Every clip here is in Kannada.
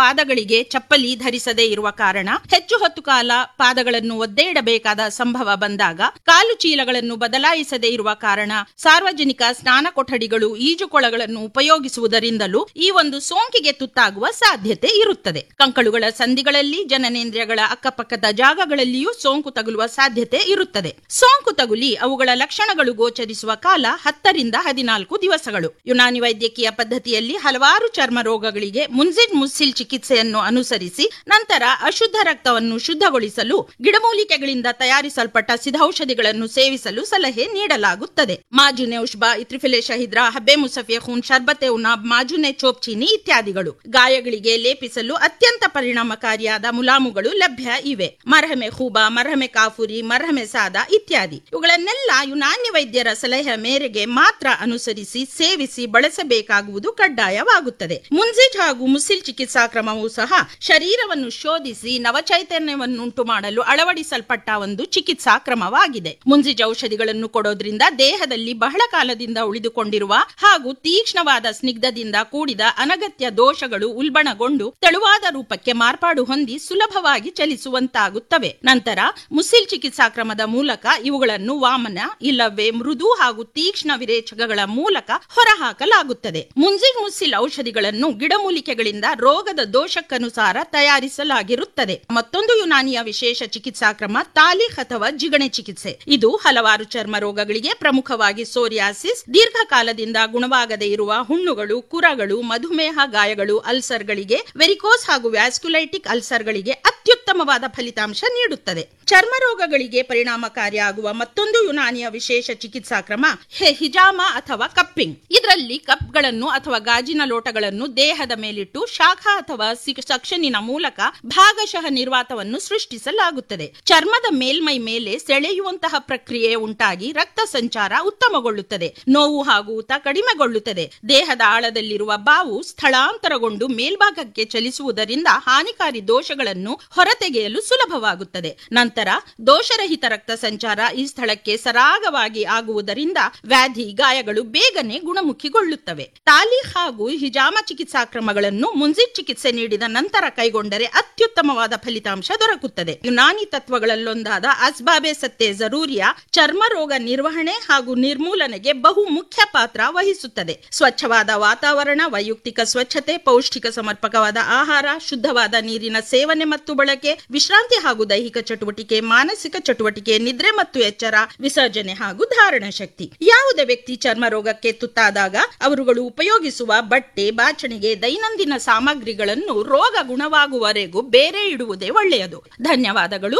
ಪಾದಗಳಿಗೆ ಚಪ್ಪಲಿ ಧರಿಸದೇ ಇರುವ ಕಾರಣ ಹೆಚ್ಚು ಹೊತ್ತು ಕಾಲ ಪಾದಗಳನ್ನು ಒದ್ದೆ ಇಡಬೇಕಾದ ಸಂಭವ ಬಂದಾಗ ಕಾಲು ಚೀಲಗಳನ್ನು ಬದಲಾಯಿಸದೇ ಇರುವ ಕಾರಣ ಸಾರ್ವಜನಿಕ ಸ್ನಾನ ಕೊಠಡಿಗಳು ಈಜುಕೊಳಗಳನ್ನು ಉಪಯೋಗಿಸುವುದರಿಂದಲೂ ಈ ಒಂದು ಸೋಂಕಿಗೆ ತುತ್ತಾಗುವ ಸಾಧ್ಯತೆ ಇರುತ್ತದೆ ಕಂಕಳುಗಳ ಸಂಧಿಗಳಲ್ಲಿ ಜನನೇಂದ್ರಿಯಗಳ ಅಕ್ಕಪಕ್ಕದ ಜಾಗಗಳಲ್ಲಿಯೂ ಸೋಂಕು ತಗುಲುವ ಸಾಧ್ಯತೆ ಇರುತ್ತದೆ ಸೋಂಕು ತಗುಲಿ ಅವುಗಳ ಲಕ್ಷಣಗಳು ಗೋಚರಿಸುವ ಕಾಲ ಹತ್ತರಿಂದ ಹದಿನಾಲ್ಕು ದಿವಸಗಳು ಯುನಾನಿ ವೈದ್ಯಕೀಯ ಪದ್ಧತಿಯಲ್ಲಿ ಹಲವಾರು ಚರ್ಮ ರೋಗಗಳಿಗೆ ಮುನ್ಸಿಡ್ ಮುಸ್ಸಿಲ್ ಚಿಕಿತ್ಸೆಯನ್ನು ಅನುಸರಿಸಿ ನಂತರ ಅಶುದ್ಧ ರಕ್ತವನ್ನು ಶುದ್ಧಗೊಳಿಸಲು ಗಿಡಮೂಲಿಕೆಗಳಿಂದ ತಯಾರಿಸಲ್ಪಟ್ಟ ಸಿದ್ಧೌಷಧಿಗಳನ್ನು ಸೇವಿಸಲು ಸಲಹೆ ನೀಡಲಾಗುತ್ತದೆ ಮಾಜುನೆ ಉಷ್ಬಾ ಇತ್ರಿಫಿಲೆ ಶಹಿದ್ರಾ ಹಬ್ಬೆ ಮುಸಫಿಯ ಖೂನ್ ಶರ್ಬತೆ ಉನಾಬ್ ಮಾಜುನೆ ಚೋಪ್ಚೀನಿ ಇತ್ಯಾದಿಗಳು ಗಾಯಗಳಿಗೆ ಲೇಪಿಸಲು ಅತ್ಯಂತ ಪರಿಣಾಮಕಾರಿಯಾದ ಮುಲಾಮುಗಳು ಲಭ್ಯ ಇವೆ ಮರಹಮೆ ಖೂಬಾ ಮರಹಮೆ ಕಾಫುರಿ ಮರಹಮೆ ಸಾದಾ ಇತ್ಯಾದಿ ಇವುಗಳನ್ನೆಲ್ಲ ಯುನಾನಿ ವೈದ್ಯರ ಸಲಹೆ ಮೇರೆಗೆ ಮಾತ್ರ ಅನುಸರಿಸಿ ಸೇವಿಸಿ ಬಳಸಬೇಕಾಗುವುದು ಕಡ್ಡಾಯವಾಗುತ್ತದೆ ಮುನ್ಸಿಟ್ ಹಾಗೂ ಮುಸಿಲ್ ಚಿಕಿತ್ಸಾ ಕ್ರಮವೂ ಸಹ ಶರೀರವನ್ನು ಶೋಧಿಸಿ ನವಚೈತನ್ಯವನ್ನುಂಟು ಮಾಡಲು ಅಳವಡಿಸಲ್ಪಟ್ಟ ಒಂದು ಚಿಕಿತ್ಸಾ ಕ್ರಮವಾಗಿದೆ ಮುನ್ಸಿಜ್ ಔಷಧಿಗಳನ್ನು ಕೊಡೋದ್ರಿಂದ ದೇಹದಲ್ಲಿ ಬಹಳ ಕಾಲದಿಂದ ಉಳಿದುಕೊಂಡಿರುವ ಹಾಗೂ ತೀಕ್ಷ್ಣವಾದ ಸ್ನಿಗ್ಧದಿಂದ ಕೂಡಿದ ಅನಗತ್ಯ ದೋಷಗಳು ಉಲ್ಬಣಗೊಂಡು ತೆಳುವಾದ ರೂಪಕ್ಕೆ ಮಾರ್ಪಾಡು ಹೊಂದಿ ಸುಲಭವಾಗಿ ಚಲಿಸುವಂತಾಗುತ್ತವೆ ನಂತರ ಮುಸಿಲ್ ಚಿಕಿತ್ಸಾ ಕ್ರಮದ ಮೂಲಕ ಇವುಗಳನ್ನು ವಾಮನ ಇಲ್ಲವೇ ಮೃದು ಹಾಗೂ ತೀಕ್ಷ್ಣ ವಿರೇಚಕಗಳ ಮೂಲಕ ಹೊರಹಾಕಲಾಗುತ್ತದೆ ಮುನ್ಸಿಲ್ ಮುಸಿಲ್ ಔಷಧಿಗಳನ್ನು ಗಿಡಮೂಲಿಕೆಗಳಿಂದ ರೋಗದ ದೋಷಕ್ಕನುಸಾರ ತಯಾರಿಸಲಾಗಿರುತ್ತದೆ ಮತ್ತೊಂದು ಯುನಾನಿಯ ವಿಶೇಷ ಚಿಕಿತ್ಸಾ ಕ್ರಮ ತಾಲಿಖ್ ಅಥವಾ ಜಿಗಣೆ ಚಿಕಿತ್ಸೆ ಇದು ಹಲವಾರು ಚರ್ಮ ರೋಗಗಳಿಗೆ ಪ್ರಮುಖವಾಗಿ ಸೋರಿಯಾಸಿಸ್ ದೀರ್ಘಕಾಲದಿಂದ ಗುಣವಾಗದೇ ಇರುವ ಹುಣ್ಣುಗಳು ಕುರಗಳು ಮಧುಮೇಹ ಗಾಯಗಳು ಅಲ್ಸರ್ಗಳಿಗೆ ವೆರಿಕೋಸ್ ಹಾಗೂ ವ್ಯಾಸ್ಕುಲೈಟಿಕ್ ಅಲ್ಸರ್ಗಳಿಗೆ ಅತ್ಯುತ್ತಮವಾದ ಫಲಿತಾಂಶ ನೀಡುತ್ತದೆ ಚರ್ಮ ರೋಗಗಳಿಗೆ ಪರಿಣಾಮಕಾರಿಯಾಗುವ ಮತ್ತೊಂದು ಯುನಾನಿಯ ವಿಶೇಷ ಚಿಕಿತ್ಸಾ ಕ್ರಮ ಹೆ- ಹಿಜಾಮ ಅಥವಾ ಕಪ್ಪಿಂಗ್ ಇದರಲ್ಲಿ ಕಪ್ಗಳನ್ನು ಅಥವಾ ಗಾಜಿನ ಲೋಟಗಳನ್ನು ದೇಹದ ಮೇಲಿಟ್ಟು ಶಾಖ ಅಥವಾ ಸಿ- ಸಕ್ಷನಿನ ಮೂಲಕ ಭಾಗಶಃ ನಿರ್ವಾತವನ್ನು ಸೃಷ್ಟಿಸಲಾಗುತ್ತದೆ ಚರ್ಮದ ಮೇಲ್ಮೈ ಮೇಲೆ ಸೆಳೆಯುವಂತಹ ಪ್ರಕ್ರಿಯೆ ಉಂಟಾಗಿ ರಕ್ತ ಸಂಚಾರ ಉತ್ತಮಗೊಳ್ಳುತ್ತದೆ ನೋವು ಹಾಗೂ ಊತ ಕಡಿಮೆಗೊಳ್ಳುತ್ತದೆ ದೇಹದ ಆಳದಲ್ಲಿರುವ ಬಾವು ಸ್ಥಳಾಂತರಗೊಂಡು ಮೇಲ್ಭಾಗಕ್ಕೆ ಚಲಿಸುವುದರಿಂದ ಹಾನಿಕಾರಿ ದೋಷಗಳನ್ನು ಹೊರತೆಗೆಯಲು ಸುಲಭವಾಗುತ್ತದೆ ನಂತರ ದೋಷರಹಿತ ರಕ್ತ ಸಂಚಾರ ಈ ಸ್ಥಳಕ್ಕೆ ಸರಾಗವಾಗಿ ಆಗುವುದರಿಂದ ವ್ಯಾಧಿ ಗಾಯಗಳು ಬೇಗನೆ ಗುಣಮುಖಿಗೊಳ್ಳುತ್ತವೆ ತಾಲಿ ಹಾಗೂ ಹಿಜಾಮ ಚಿಕಿತ್ಸಾ ಕ್ರಮಗಳನ್ನು ಮುನ್ಸಿಟ್ ಚಿಕಿತ್ಸೆ ನೀಡಿದ ನಂತರ ಕೈಗೊಂಡರೆ ಅತ್ಯುತ್ತಮವಾದ ಫಲಿತಾಂಶ ದೊರಕುತ್ತದೆ ಯುನಾನಿ ತತ್ವಗಳಲ್ಲೊಂದಾದ ಅಸ್ಬಾಬೆ ಸತ್ತೆ ಜರೂರಿಯ ಚರ್ಮ ರೋಗ ನಿರ್ವಹಣೆ ಹಾಗೂ ನಿರ್ಮೂಲನೆಗೆ ಬಹು ಮುಖ್ಯ ಪಾತ್ರ ವಹಿಸುತ್ತದೆ ಸ್ವಚ್ಛವಾದ ವಾತಾವರಣ ವೈಯಕ್ತಿಕ ಸ್ವಚ್ಛತೆ ಪೌಷ್ಟಿಕ ಸಮರ್ಪಕವಾದ ಆಹಾರ ಶುದ್ಧವಾದ ನೀರಿನ ಸೇವನೆ ಮತ್ತು ಬಳಕೆ ವಿಶ್ರಾಂತಿ ಹಾಗೂ ದೈಹಿಕ ಚಟುವಟಿಕೆ ಮಾನಸಿಕ ಚಟುವಟಿಕೆ ನಿದ್ರೆ ಮತ್ತು ಎಚ್ಚರ ವಿಸರ್ಜನೆ ಹಾಗೂ ಧಾರಣ ಶಕ್ತಿ ಯಾವುದೇ ವ್ಯಕ್ತಿ ಚರ್ಮ ರೋಗಕ್ಕೆ ತುತ್ತಾದಾಗ ಅವರುಗಳು ಉಪಯೋಗಿಸುವ ಬಟ್ಟೆ ಬಾಚಣಿಗೆ ದೈನಂದಿನ ಸಾಮಗ್ರಿಗಳನ್ನು ರೋಗ ಗುಣವಾಗುವವರೆಗೂ ಬೇರೆ ಇಡುವುದೇ ಒಳ್ಳೆಯದು ಧನ್ಯವಾದಗಳು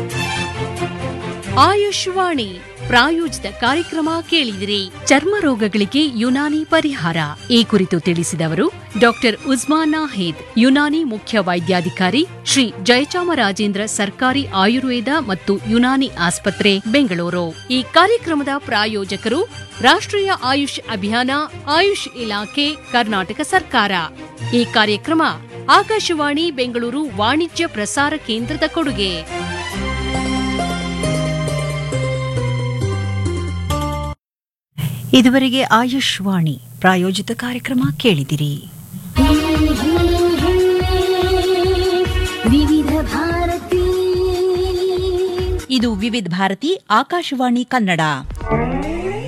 ಆಯುಷ್ವಾಣಿ ಪ್ರಾಯೋಜಿತ ಕಾರ್ಯಕ್ರಮ ಕೇಳಿದಿರಿ ಚರ್ಮ ರೋಗಗಳಿಗೆ ಯುನಾನಿ ಪರಿಹಾರ ಈ ಕುರಿತು ತಿಳಿಸಿದವರು ಡಾಕ್ಟರ್ ಉಸ್ಮಾನ್ ನಾಹಿದ್ ಯುನಾನಿ ಮುಖ್ಯ ವೈದ್ಯಾಧಿಕಾರಿ ಶ್ರೀ ಜಯಚಾಮರಾಜೇಂದ್ರ ಸರ್ಕಾರಿ ಆಯುರ್ವೇದ ಮತ್ತು ಯುನಾನಿ ಆಸ್ಪತ್ರೆ ಬೆಂಗಳೂರು ಈ ಕಾರ್ಯಕ್ರಮದ ಪ್ರಾಯೋಜಕರು ರಾಷ್ಟ್ರೀಯ ಆಯುಷ್ ಅಭಿಯಾನ ಆಯುಷ್ ಇಲಾಖೆ ಕರ್ನಾಟಕ ಸರ್ಕಾರ ಈ ಕಾರ್ಯಕ್ರಮ ಆಕಾಶವಾಣಿ ಬೆಂಗಳೂರು ವಾಣಿಜ್ಯ ಪ್ರಸಾರ ಕೇಂದ್ರದ ಕೊಡುಗೆ ಇದುವರೆಗೆ ಆಯುಷ್ವಾಣಿ ಪ್ರಾಯೋಜಿತ ಕಾರ್ಯಕ್ರಮ ಕೇಳಿದಿರಿ ವಿವಿಧ ಭಾರತಿ ಇದು ವಿವಿಧ ಭಾರತಿ ಆಕಾಶವಾಣಿ ಕನ್ನಡ